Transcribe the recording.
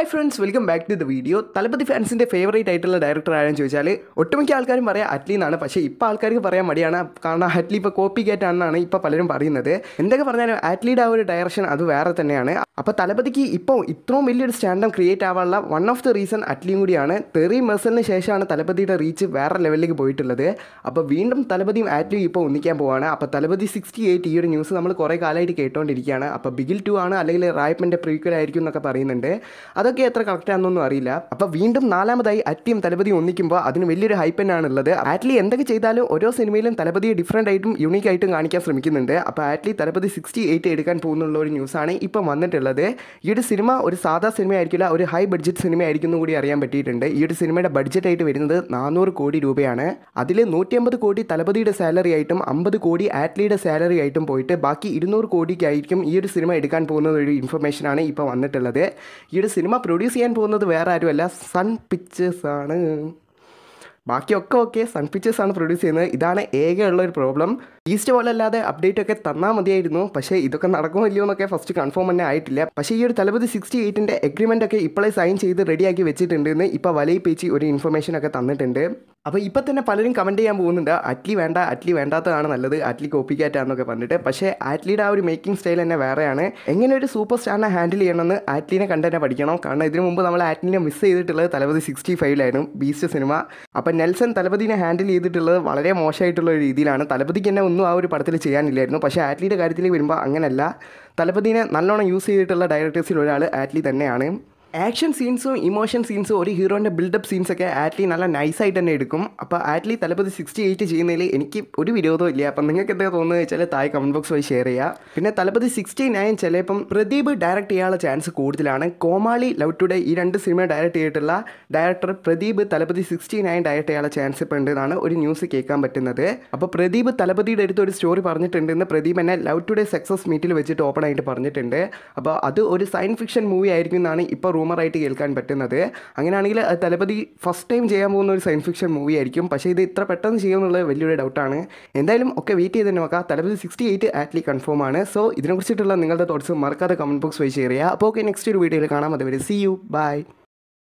hi friends welcome back to the video Thalapathy ഫാൻസിൻ്റെ favourite ആയിട്ടുള്ള director ആരെന്ന് ചോദിച്ചാൽ ഒട്ടുമിക്ക ആൾക്കാരും പറയാം അറ്റ്ലി എന്നാണ് പക്ഷേ ഇപ്പോൾ ആൾക്കാർക്ക് പറയാൻ മടിയാണ് കാരണം അറ്റ്ലി ഇപ്പോൾ കോപ്പി ആണെന്നാണ് ഇപ്പോൾ പലരും പറയുന്നത് എന്തൊക്കെ പറഞ്ഞാലും അറ്റ്ലിയുടെ ആ ഒരു ഡയറക്ഷൻ അത് വേറെ തന്നെയാണ് അപ്പോൾ തലപതിക്ക് ഇപ്പോൾ ഇത്രയും വലിയൊരു സ്റ്റാൻഡം ക്രിയേറ്റ് ആവാനുള്ള വൺ ഓഫ് ദ റീസൺ അറ്റ്ലിയും കൂടിയാണ് തെറി മെഴ്സലിന് ശേഷമാണ് തലപതിയുടെ റീച്ച് വേറെ ലെവലിലേക്ക് പോയിട്ടുള്ളത് അപ്പോൾ വീണ്ടും തലപതിയും ആറ്റ്ലിയും ഇപ്പോൾ ഒന്നിക്കാൻ പോവാണ് അപ്പോൾ തലപതി സിക്സ്റ്റി എയ്റ്റ് ഈ ഒരു ന്യൂസ് നമ്മൾ കുറേ കാലമായിട്ട് കേട്ടുകൊണ്ടിരിക്കുകയാണ് അപ്പോൾ ബിഗിൽ ടു ആണ് അല്ലെങ്കിൽ റായ്പൻ്റെ പ്രീക്വൽ ആയിരിക്കും എന്നൊക്കെ പറയുന്നുണ്ട് അതൊക്കെ എത്ര കറക്റ്റ് ആണെന്നൊന്നും അറിയില്ല അപ്പോൾ വീണ്ടും നാലാമതായി അറ്റിയും തലപതി ഒന്നിക്കുമ്പോൾ അതിന് വലിയൊരു ഹൈപ്പ് തന്നെയാണ് ഉള്ളത് ആറ്റ്ലി എന്തൊക്കെ ചെയ്താലും ഓരോ സിനിമയിലും തലപതിയെ ഡിഫറെൻ്റ് ആയിട്ടും യൂണീക്ക് ആയിട്ടും കാണിക്കാൻ ശ്രമിക്കുന്നുണ്ട് അപ്പോൾ ആറ്റ്ലി തലപതി സിക്സ്റ്റി എയ്റ്റ് എടുക്കാൻ പോകുന്നുള്ള ഒരു ന്യൂസാണ് ഇപ്പം വന്നിട്ടുള്ളത് ഈ ഒരു സിനിമ ഒരു സാധാ സിനിമ ആയിരിക്കില്ല ഒരു ഹൈ ബഡ്ജറ്റ് സിനിമ ആയിരിക്കും എന്ന് കൂടി അറിയാൻ പറ്റിയിട്ടുണ്ട് ഈ ഒരു സിനിമയുടെ ബഡ്ജറ്റ് ആയിട്ട് വരുന്നത് നാനൂറ് കോടി രൂപയാണ് അതിൽ നൂറ്റി അമ്പത് കോടി തലപതിയുടെ സാലറി ആയിട്ടും അമ്പത് കോടി ആറ്റ്ലിയുടെ സാലറി ആയിട്ടും പോയിട്ട് ബാക്കി ഇരുന്നൂറ് കോടിക്കായിരിക്കും ഈ ഒരു സിനിമ എടുക്കാൻ പോകുന്ന ഒരു ഇൻഫർമേഷനാണ് ഇപ്പോൾ വന്നിട്ടുള്ളത് ഈ ഒരു സിനിമ പ്രൊഡ്യൂസ് ചെയ്യാൻ പോകുന്നത് വേറെ ആരുമല്ല സൺ പിക്ചേഴ്സ് ആണ് ബാക്കിയൊക്കെ ഓക്കെ സൺ പിക്ചേഴ്സ് ആണ് പ്രൊഡ്യൂസ് ചെയ്യുന്നത് ഇതാണ് ഏകയുള്ള ഒരു പ്രോബ്ലം ഈസ്റ്റ് പോലെ അല്ലാതെ അപ്ഡേറ്റ് ഒക്കെ തന്നാൽ മതിയായിരുന്നു പക്ഷേ ഇതൊക്കെ നടക്കുമോ ഇല്ലയോ എന്നൊക്കെ ഫസ്റ്റ് കൺഫേം തന്നെ ആയിട്ടില്ല പക്ഷേ ഈ ഒരു തലപതി സിക്സ്റ്റി എയ്റ്റിൻ്റെ എഗ്രിമെൻ്റ് ഒക്കെ ഇപ്പോഴേ സൈൻ ചെയ്ത് റെഡിയാക്കി വെച്ചിട്ടുണ്ടെന്ന് ഇപ്പോൾ വലയിൽ പേച്ച് ഒരു ഇൻഫർമേഷൻ ഒക്കെ തന്നിട്ടുണ്ട് അപ്പോൾ ഇപ്പം തന്നെ പലരും കമൻറ്റ് ചെയ്യാൻ പോകുന്നുണ്ട് അറ്റ്ലി വേണ്ട അറ്റ്ലി വേണ്ടാത്തതാണ് നല്ലത് അറ്റ്ലി കോപ്പിക്കാറ്റാന്നൊക്കെ പറഞ്ഞിട്ട് പക്ഷേ ആറ്റ്ലിയുടെ ആ ഒരു മേക്കിംഗ് സ്റ്റൈൽ തന്നെ വേറെയാണ് എങ്ങനെ ഒരു സൂപ്പർ സ്റ്റാറിനെ ഹാൻഡിൽ ചെയ്യണമെന്ന് ആറ്റ്ലിനെ കണ്ട് തന്നെ പഠിക്കണം കാരണം ഇതിനു മുമ്പ് നമ്മൾ ആറ്റ്ലിനെ മിസ് ചെയ്തിട്ടുള്ളത് തലപതി സിക്സ്റ്റി ഫൈവിലായിരുന്നു ബീസ്റ്റ് സിനിമ അപ്പം നെൽസൺ തലപതിനെ ഹാൻഡിൽ ചെയ്തിട്ടുള്ളത് വളരെ മോശമായിട്ടുള്ള ഒരു രീതിയിലാണ് തലപതിക്ക് തന്നെ ഒന്നും ആ ഒരു പടത്തിൽ ചെയ്യാനില്ലായിരുന്നു പക്ഷേ ആറ്റ്ലിയുടെ കാര്യത്തിൽ വരുമ്പോൾ അങ്ങനെയല്ല തലപതിനെ നല്ലോണം യൂസ് ചെയ്തിട്ടുള്ള ഡയറക്ടേഴ്സിൽ ഒരാൾ ആറ്റ്ലി തന്നെയാണ് ആക്ഷൻ സീൻസും ഇമോഷൻ സീൻസും ഒരു ഹീറോൻ്റെ ബിൽഡപ്പ് സീൻസൊക്കെ ആറ്റ്ലി നല്ല നൈസായിട്ട് തന്നെ എടുക്കും അപ്പോൾ ആറ്റ്ലി തലപതി സിക്സ്റ്റി എയ്റ്റ് ചെയ്യുന്നതിൽ എനിക്ക് ഒരു വിരോധവും ഇല്ല അപ്പം നിങ്ങൾക്ക് എന്താ തോന്നുന്നത് വെച്ചാൽ താഴെ കമൻറ്റ് ബോക്സ് വഴി ഷെയർ ചെയ്യുക പിന്നെ തലപതി സിക്സ്റ്റി നയൻ ചിലപ്പം പ്രദീപ് ഡയറക്റ്റ് ചെയ്യാനുള്ള ചാൻസ് കൂടുതലാണ് കോമാളി ലവ് ടുഡേ ഈ രണ്ട് സിനിമ ഡയറക്റ്റ് ചെയ്തിട്ടുള്ള director Pradeep Thalapathy sixty nine direct ചെയ്യാനുള്ള ചാൻസ് ഇപ്പോൾ ഉണ്ടെന്നാണ് ഒരു ന്യൂസ് കേൾക്കാൻ പറ്റുന്നത് അപ്പോൾ പ്രദീപ് തലപതിയുടെ അടുത്ത് ഒരു സ്റ്റോറി പറഞ്ഞിട്ടുണ്ടെന്ന് പ്രദീപ് എന്നെ ലവ് ടുഡേ സക്സസ് മീറ്റിൽ വെച്ചിട്ട് ഓപ്പൺ ആയിട്ട് പറഞ്ഞിട്ടുണ്ട് അപ്പോൾ അത് ഒരു സയൻസ് ഫിക്ഷൻ മൂവി ആയിരിക്കും എന്നാണ് ഇപ്പോൾ റൂമറായിട്ട് കേൾക്കാൻ പറ്റുന്നത് അങ്ങനെയാണെങ്കിൽ അത് തലപതി ഫസ്റ്റ് ടൈം ചെയ്യാൻ പോകുന്ന ഒരു സയൻസ് ഫിക്ഷൻ മൂവി ആയിരിക്കും പക്ഷേ ഇത് ഇത്ര പെട്ടെന്ന് ചെയ്യുമെന്നുള്ളത് വലിയൊരു ഡൗട്ടാണ് എന്തായാലും ഒക്കെ വെയിറ്റ് ചെയ്ത് തന്നെ നോക്കാം Thalapathy sixty eight Atlee confirm ആണ് സോ ഇതിനെക്കുറിച്ചിട്ടുള്ള നിങ്ങളുടെ തോട്ട്സ് മറക്കാതെ കമൻറ്റ് ബോക്സ് വഴി ഷെയർ ചെയ്യുക അപ്പോൾ ഓക്കെ നെക്സ്റ്റ് ഒരു വീഡിയോയിൽ കാണാം അതുവരെ സി യു ബൈ